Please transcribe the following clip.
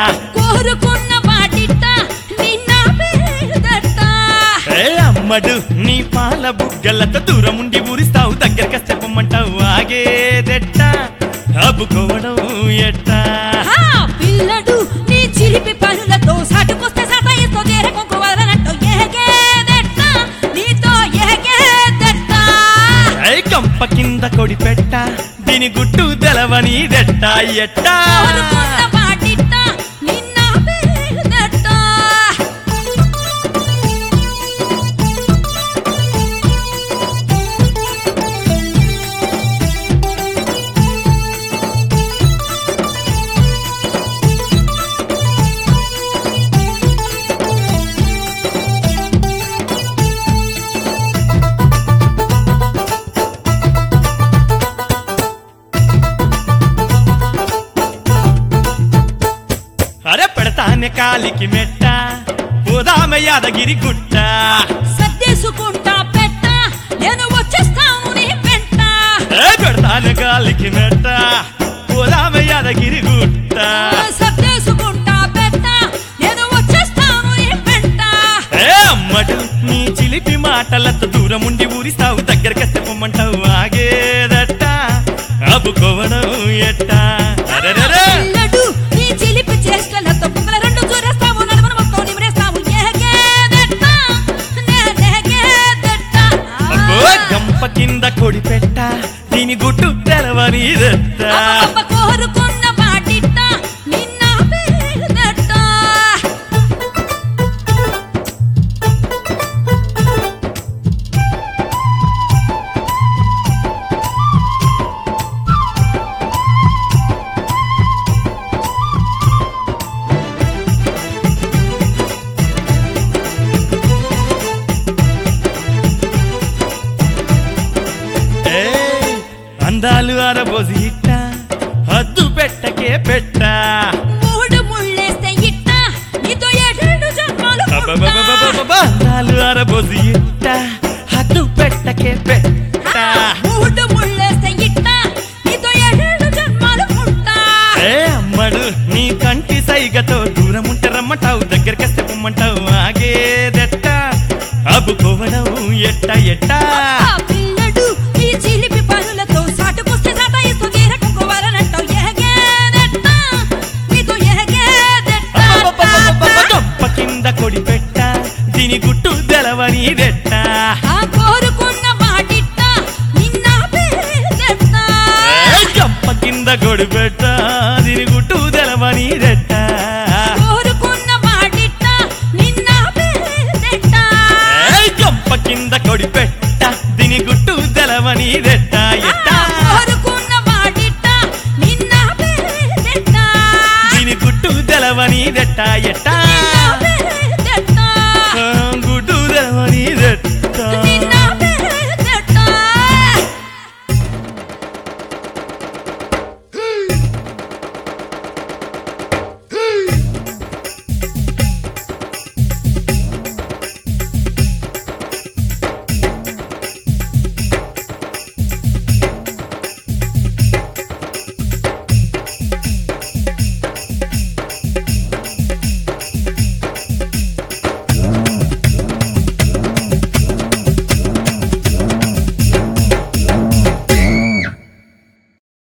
కోరుకున్న వాటిట నిన్న పేదట ఏ అమ్మడు నీ పాల బుగ్గలతో దూరం ఉండి ఊరిస్తావు దగ్గరకి చెప్పమంటావు ఆగేదెట్ట అబ్బుకోవడం ఎట్టా ఆ పిల్లడు నీ చిలిపి పనులతో సాటుకొస్తే సతాయిస్తో గేరకొంకు వదలనట్టు ఎహగేదెట్ట నీతో ఎహగేదెట్ట ఏ కంప కింద కొడి పెట్ట దీని గుట్టు తెలవనీదెట్ట ఎట్టా కోరుకున్న వాటిట నిన్న పేదట అరే పెడతానే కాలికి మెట్ట పోదామె యాదగిరి గుట్ట సర్దేసుకుంటా పెట్ట నేను వచ్చేస్తాను నీ పెంట ఏ పెడతానే కాలికి మెట్ట పోదామె యాదగిరి గుట్ట సర్దేసుకుంటా పెట్ట నేను వచ్చేస్తాను నీ పెంట ఏ అమ్మడు నీ చిలిపి మాటలతో దూరం ఉండి ఊరిస్తావు దగ్గరకి చెప్పమంటావు ఆగేదట్ట అబ్బుకోవడం ఎట్ట అరెరెరే పిల్లడు నీ చిలిపి చేష్టలతో బుగ్గల రెండు చూరేస్తావు నడుమను మొత్తం నిమిరేస్తావు ఎహగేదెట్ట నేనెహగేదెట్ట అబ్బో గంప కింద కొడి పెట్ట దీని గుట్టు తెలవనిదెట్ట అబ్బబ్బ కోరుకున్న వాటిట నిన్న పేదట ఏయ్, అందాలు అరబోసి ఇట్ట హద్దు పెట్టకే పెట్ట మూడు ముళ్ళేస్తే ఇట్ట నీతో ఏడేడు జన్మలు ఉంటా. అబ్బబ్బబ్బబ్బబ్బబ్బ, అందాలు అరబోసి ఇట్ట హద్దు పెట్టకే పెట్ట మూడు ముళ్ళేస్తే ఇట్ట నీతో ఏడేడు జన్మలు ఉంటా. ఏ అమ్మడు నీ కంటి సైగతో దూరం ఉంటే రమ్మంటావు దగ్గరికి వస్తే పొమ్మంటావు ఆగేదెట్ట అబ్బుకోవడం ఎట్ట ఎట్ట ఆ పిల్లడు ఈ చిలిపి పనులతో సాటుకొస్తే సతాయిస్తూ గీరకుంకోవాలనంటావు. ఎహగేదెట్ట, నీతో ఎహగేదెట్ట. అబ్బబ్బబ్బబ్బబ్బ, గొప్ప కింద కొడి పెట్ట దీని గుట్టు తెలవనిదెట్ట ఆ కోరుకున్న వాటిట్ట నిన్న పేదెట్ట. గంప కింద కొడి పెట్ట దీని గుట్టు తెలవనిదెట్ట